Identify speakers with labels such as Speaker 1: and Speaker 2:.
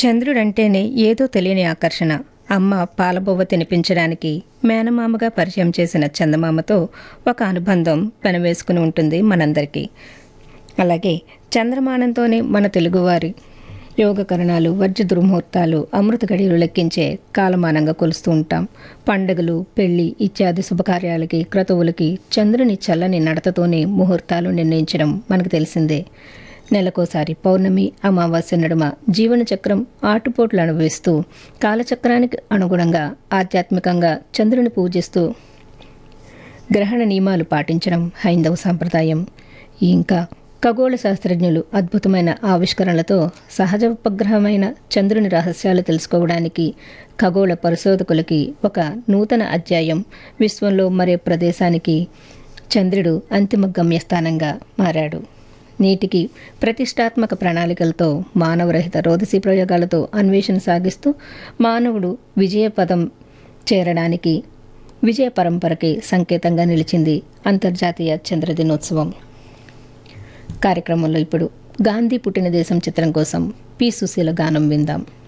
Speaker 1: చంద్రుడంటేనే ఏదో తెలియని ఆకర్షణ అమ్మ పాలబొవ్వ తినిపించడానికి మేనమామగా పరిచయం చేసిన చందమామతో ఒక అనుబంధం పెనవేసుకుని ఉంటుంది మనందరికీ అలాగే చంద్రమానంతోనే మన తెలుగువారి యోగకరణాలు వజ్ర దుర్ముహూర్తాలు అమృత గడియలు లెక్కించే కాలమానంగా కొలుస్తూ ఉంటాం పండుగలు పెళ్లి ఇత్యాది శుభకార్యాలకి క్రతువులకి చంద్రుని చల్లని నడతతోనే ముహూర్తాలు నిర్ణయించడం మనకు తెలిసిందే నెలకోసారి పౌర్ణమి అమావాస్య నడుమ జీవన చక్రం ఆటుపోట్లు అనుభవిస్తూ కాలచక్రానికి అనుగుణంగా ఆధ్యాత్మికంగా చంద్రుని పూజిస్తూ గ్రహణ నియమాలు పాటించడం హైందవ సాంప్రదాయం ఇంకా ఖగోళ శాస్త్రజ్ఞులు అద్భుతమైన ఆవిష్కరణలతో సహజ ఉపగ్రహమైన చంద్రుని రహస్యాలు తెలుసుకోవడానికి ఖగోళ పరిశోధకులకి ఒక నూతన అధ్యాయం విశ్వంలో మరే ప్రదేశానికి చంద్రుడు అంతిమ గమ్యస్థానంగా మారాడు నేటికి ప్రతిష్టాత్మక ప్రణాళికలతో మానవరహిత రోదసీ ప్రయోగాలతో అన్వేషణ సాగిస్తూ మానవుడు విజయపదం చేరడానికి విజయ పరంపరకి సంకేతంగా నిలిచింది అంతర్జాతీయ చంద్ర దినోత్సవం కార్యక్రమంలో ఇప్పుడు గాంధీ పుట్టిన దేశం చిత్రం కోసం పి సుశీల గానం విందాం